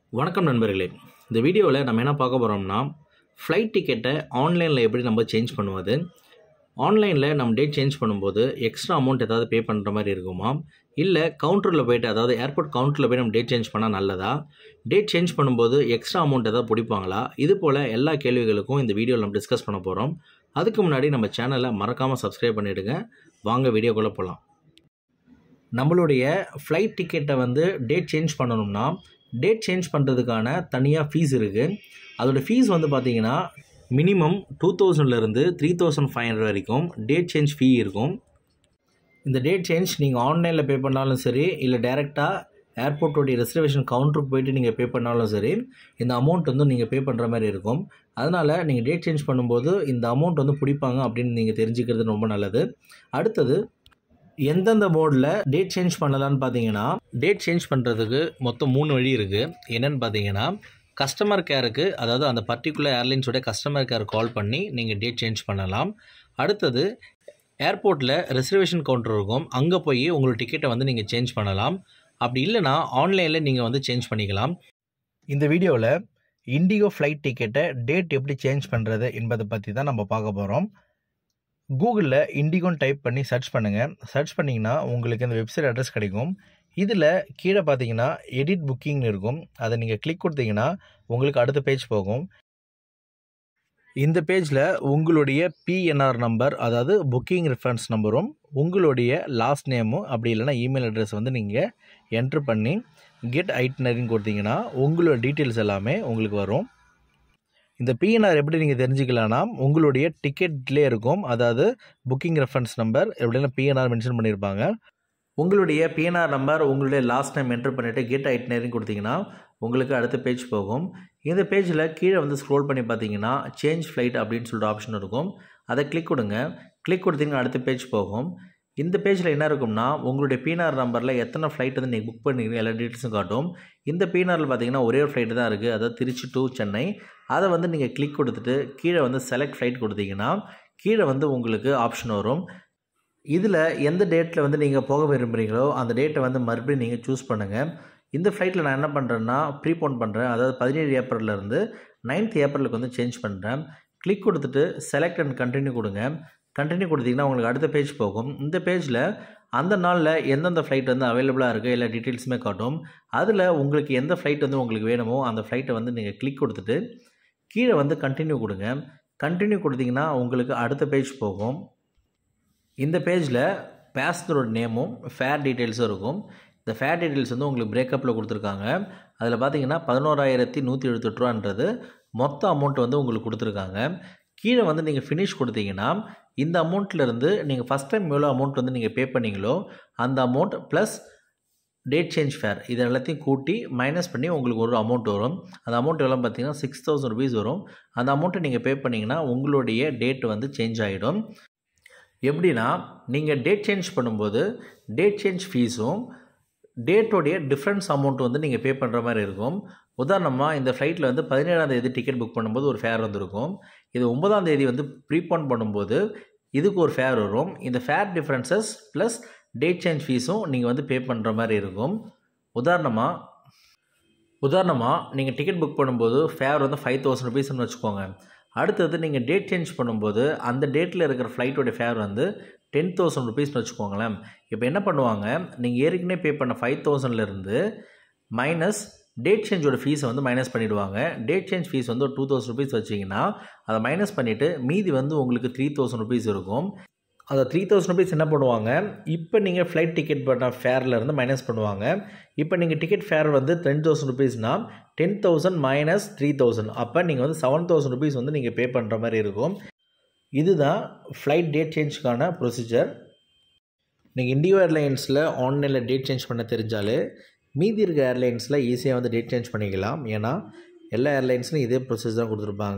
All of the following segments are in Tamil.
வணக்கம் நண்பர்களே இந்த வீடியோவில் நம்ம என்ன பார்க்க போகிறோம்னா ஃப்ளைட் டிக்கெட்டை ஆன்லைனில் எப்படி நம்ம சேஞ்ச் பண்ணுவது ஆன்லைனில் நம்ம டேட் சேஞ்ச் பண்ணும்போது எக்ஸ்ட்ரா அமௌண்ட் ஏதாவது பே பண்ணுற மாதிரி இருக்குமா இல்லை கவுண்டரில் போயிட்டு அதாவது ஏர்போர்ட் கவுண்டரில் போய் நம்ம டேட் சேஞ்ச் பண்ணால் நல்லதா டேட் சேஞ்ச் பண்ணும்போது எக்ஸ்ட்ரா அமௌண்ட் ஏதாவது பிடிப்பாங்களா இது போல் எல்லா கேள்விகளுக்கும் இந்த வீடியோவில் நம்ம டிஸ்கஸ் பண்ண போகிறோம் அதுக்கு முன்னாடி நம்ம சேனலை மறக்காமல் சப்ஸ்கிரைப் பண்ணிவிடுங்க வாங்க வீடியோக்குள்ளே போகலாம் நம்மளுடைய ஃப்ளைட் டிக்கெட்டை வந்து டேட் சேஞ்ச் பண்ணணும்னா டேட் சேஞ்ச் பண்ணுறதுக்கான தனியாக ஃபீஸ் இருக்குது அதோட ஃபீஸ் வந்து பார்த்தீங்கன்னா மினிமம் டூ தௌசண்ட்லேருந்து த்ரீ தௌசண்ட் ஃபைவ் ஹண்ட்ரட் வரைக்கும் டேட் சேஞ்ச் ஃபீ இருக்கும் இந்த டேட் சேஞ்ச் நீங்கள் ஆன்லைனில் பே பண்ணாலும் சரி இல்லை டேரெக்டாக ஏர்போர்ட்டோடைய ரிசர்வேஷன் கவுண்டருக்கு போயிட்டு நீங்கள் பே பண்ணாலும் சரி இந்த அமௌண்ட் வந்து நீங்கள் பே பண்ணுற மாதிரி இருக்கும் அதனால் நீங்கள் டேட் சேஞ்ச் பண்ணும்போது இந்த அமௌண்ட் வந்து பிடிப்பாங்க அப்படின்னு நீங்கள் தெரிஞ்சுக்கிறது ரொம்ப நல்லது அடுத்தது எந்தெந்த மோடில் டேட் சேஞ்ச் பண்ணலான்னு பார்த்தீங்கன்னா டேட் சேஞ்ச் பண்ணுறதுக்கு மொத்தம் மூணு வழி இருக்குது என்னென்னு பார்த்தீங்கன்னா கஸ்டமர் கேருக்கு அதாவது அந்த பர்டிகுலர் ஏர்லைன்ஸோட கஸ்டமர் கேர் கால் பண்ணி நீங்கள் டேட் சேஞ்ச் பண்ணலாம் அடுத்தது ஏர்போர்ட்டில் ரிசர்வேஷன் கவுண்டர் இருக்கும் அங்கே போய் உங்களோட டிக்கெட்டை வந்து நீங்கள் சேஞ்ச் பண்ணலாம் அப்படி இல்லைனா ஆன்லைனில் நீங்கள் வந்து சேஞ்ச் பண்ணிக்கலாம் இந்த வீடியோவில் இண்டிகோ ஃப்ளைட் டிக்கெட்டை டேட் எப்படி சேஞ்ச் பண்ணுறது என்பதை பற்றி தான் நம்ம பார்க்க போகிறோம் கூகுளில் இண்டிகோன்னு டைப் பண்ணி சர்ச் பண்ணுங்கள் சர்ச் பண்ணிங்கன்னா உங்களுக்கு இந்த வெப்சைட் அட்ரஸ் கிடைக்கும் இதில் கீழே பார்த்தீங்கன்னா எடிட் புக்கிங்னு இருக்கும் அதை நீங்கள் கிளிக் கொடுத்தீங்கன்னா உங்களுக்கு அடுத்த பேஜ் போகும் இந்த பேஜில் உங்களுடைய பிஎன்ஆர் நம்பர் அதாவது புக்கிங் ரெஃபரன்ஸ் நம்பரும் உங்களுடைய லாஸ்ட் நேமும் அப்படி இல்லைனா இமெயில் அட்ரஸ் வந்து நீங்கள் என்ட்ரு பண்ணி கெட் ஐட்னரின்னு கொடுத்தீங்கன்னா உங்களோட டீட்டெயில்ஸ் எல்லாமே உங்களுக்கு வரும் இந்த பிஎன்ஆர் எப்படி நீங்கள் தெரிஞ்சுக்கலாம்னா உங்களுடைய டிக்கெட்லேயே இருக்கும் அதாவது புக்கிங் ரெஃபரன்ஸ் நம்பர் எப்படின்னா பிஎன்ஆர் மென்ஷன் பண்ணியிருப்பாங்க உங்களுடைய பிஎன்ஆர் நம்பர் உங்களுடைய லாஸ்ட் டைம் என்டர் பண்ணிவிட்டு கெட் ஐட்னரின்னு கொடுத்தீங்கன்னா உங்களுக்கு அடுத்த பேஜ் போகும் இந்த பேஜில் கீழே வந்து ஸ்க்ரோல் பண்ணி பார்த்தீங்கன்னா சேஞ்ச் ஃப்ளைட் அப்படின்னு சொல்லிட்டு ஆப்ஷன் இருக்கும் அதை கிளிக் கொடுங்க கிளிக் கொடுத்தீங்கன்னா அடுத்த பேஜ் போகும் இந்த பேஜில் என்ன இருக்கும்னா உங்களுடைய பிஎன்ஆர் நம்பரில் எத்தனை ஃப்ளைட் வந்து நீங்கள் புக் பண்ணிக்கிறீங்க எல்லா டீட்டெயில்ஸும் காட்டும் இந்த பிஎன்ஆரில் பார்த்தீங்கன்னா ஒரே ஒரு ஃப்ளைட்டு தான் இருக்குது அதாவது திருச்சி டு சென்னை அதை வந்து நீங்கள் கிளிக் கொடுத்துட்டு கீழே வந்து செலக்ட் ஃப்ளைட் கொடுத்தீங்கன்னா கீழே வந்து உங்களுக்கு ஆப்ஷன் வரும் இதில் எந்த டேட்டில் வந்து நீங்கள் போக விரும்புகிறீங்களோ அந்த டேட்டை வந்து மறுபடியும் நீங்கள் சூஸ் பண்ணுங்கள் இந்த ஃப்ளைட்டில் நான் என்ன பண்ணுறேன்னா ப்ரீபோன் பண்ணுறேன் அதாவது பதினேழு ஏப்ரல்லேருந்து நைன்த் ஏப்ரலுக்கு வந்து சேஞ்ச் பண்ணுறேன் கிளிக் கொடுத்துட்டு செலக்ட் அண்ட் கண்டினியூ கொடுங்க கண்டினியூ கொடுத்தீங்கன்னா உங்களுக்கு அடுத்த பேஜ் போகும் இந்த பேஜில் அந்த நாளில் எந்தெந்த ஃப்ளைட் வந்து அவைலபிளாக இருக்குது எல்லா டீட்டெயில்ஸுமே காட்டும் அதில் உங்களுக்கு எந்த ஃப்ளைட் வந்து உங்களுக்கு வேணுமோ அந்த ஃப்ளைட்டை வந்து நீங்கள் கிளிக் கொடுத்துட்டு கீழே வந்து கண்டினியூ கொடுங்க கண்டினியூ கொடுத்தீங்கன்னா உங்களுக்கு அடுத்த பேஜ் போகும் இந்த பேஜில் பேசஞ்சரோட நேமும் ஃபேர் டீட்டெயில்ஸும் இருக்கும் இந்த ஃபேர் டீட்டெயில்ஸ் வந்து உங்களுக்கு பிரேக்கப்பில் கொடுத்துருக்காங்க அதில் பார்த்தீங்கன்னா பதினோராயிரத்தி நூற்றி எழுபத்தெட்டு ரூபான்றது மொத்த அமௌண்ட் வந்து உங்களுக்கு கொடுத்துருக்காங்க கீழே வந்து நீங்கள் ஃபினிஷ் கொடுத்தீங்கன்னா இந்த அமௌண்ட்லேருந்து நீங்கள் ஃபஸ்ட் டைம் எவ்வளோ அமௌண்ட் வந்து நீங்கள் பே பண்ணீங்களோ அந்த amount plus date change fare இது எல்லாத்தையும் கூட்டி மைனஸ் பண்ணி உங்களுக்கு ஒரு அமௌண்ட் வரும் அந்த அமௌண்ட் எவ்வளோ பார்த்தீங்கன்னா சிக்ஸ் தௌசண்ட் ருபீஸ் வரும் அந்த அமௌண்ட்டை நீங்கள் பே பண்ணிங்கன்னா உங்களுடைய டேட் வந்து சேஞ்ச் ஆகிடும் எப்படின்னா நீங்கள் டேட் சேஞ்ச் பண்ணும்போது டேட் சேஞ்ச் ஃபீஸும் டேட்டோடைய டிஃப்ரென்ஸ் அமௌண்ட் வந்து நீங்கள் பே பண்ணுற மாதிரி இருக்கும் உதாரணமாக இந்த ஃப்ளைட்டில் வந்து பதினேழாம் தேதி டிக்கெட் புக் பண்ணும்போது ஒரு ஃபேர் வந்துருக்கும் இது ஒன்பதாம் தேதி வந்து ப்ரீபோன் பண்ணும்போது இதுக்கு ஒரு ஃபேர் வரும் இந்த fare differences plus date change ஃபீஸும் நீங்கள் வந்து பே பண்ணுற மாதிரி இருக்கும் உதாரணமாக உதாரணமாக நீங்கள் டிக்கெட் புக் பண்ணும்போது ஃபேர் வந்து ஃபைவ் தௌசண்ட் ருபீஸ்னு வச்சுக்கோங்க அடுத்தது நீங்கள் டேட் சேஞ்ச் பண்ணும்போது அந்த டேட்டில் இருக்கிற ஃப்ளைட்டோட ஃபேர் வந்து டென் தௌசண்ட் ருபீஸ்னு வச்சுக்கோங்களேன் இப்போ என்ன பண்ணுவாங்க நீங்கள் ஏற்கனவே பே பண்ண ஃபைவ் தௌசண்ட்லேருந்து மைனஸ் டேட் சேஞ்சோட ஃபீஸை வந்து மைனஸ் பண்ணிவிடுவாங்க டேட் சேஞ்ச் ஃபீஸ் வந்து ஒரு டூ தௌசண்ட் ருபீஸ் வச்சிங்கன்னா அதை மைனஸ் பண்ணிவிட்டு மீதி வந்து உங்களுக்கு த்ரீ தௌசண்ட் ருபீஸ் இருக்கும் அதை த்ரீ தௌசண்ட் ருபீஸ் என்ன பண்ணுவாங்க இப்போ நீங்கள் ஃப்ளைட் டிக்கெட் பண்ண ஃபேர்லேருந்து மைனஸ் பண்ணுவாங்க இப்போ நீங்கள் டிக்கெட் ஃபேர் வந்து டென் தௌசண்ட் ருபீஸ்னால் ten thousand minus three thousand அப்போ நீங்கள் வந்து செவன் தௌசண்ட் ருபீஸ் வந்து நீங்கள் பே பண்ணுற மாதிரி இருக்கும் இதுதான் ஃப்ளைட் டேட் சேஞ்சுக்கான ப்ரொசீஜர் நீங்கள் இண்டிகோ ஏர்லைன்ஸில் ஆன்லைனில் டேட் சேஞ்ச் பண்ண தெரிஞ்சாலே மீதி இருக்க ஏர்லைன்ஸில் ஈஸியாக வந்து டேட் சேஞ்ச் பண்ணிக்கலாம் ஏன்னா எல்லா ஏர்லைன்ஸ்லையும் இதே ப்ரொசீஜர் தான் கொடுத்துருப்பாங்க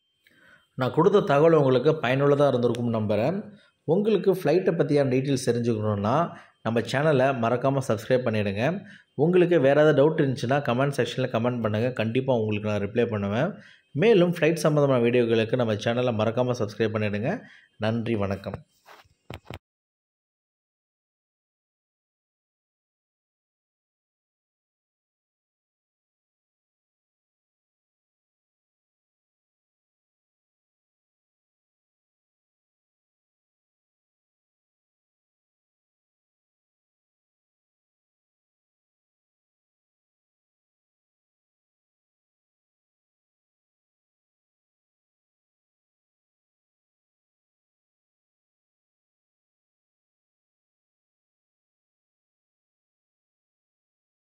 நான் கொடுத்த தகவல் உங்களுக்கு பயனுள்ளதாக இருந்திருக்கும் நம்புகிறேன் உங்களுக்கு ஃப்ளைட்டை பற்றியான டீட்டெயில்ஸ் தெரிஞ்சுக்கணுன்னா நம்ம சேனலை மறக்காமல் சப்ஸ்கிரைப் பண்ணிவிடுங்க உங்களுக்கு வேறு ஏதாவது டவுட் இருந்துச்சுன்னா கமெண்ட் செக்ஷனில் கமெண்ட் பண்ணுங்கள் கண்டிப்பாக உங்களுக்கு நான் ரிப்ளை பண்ணுவேன் மேலும் ஃப்ளைட் சம்மந்தமான வீடியோகளுக்கு நம்ம சேனலை மறக்காமல் சப்ஸ்கிரைப் பண்ணிவிடுங்க நன்றி வணக்கம்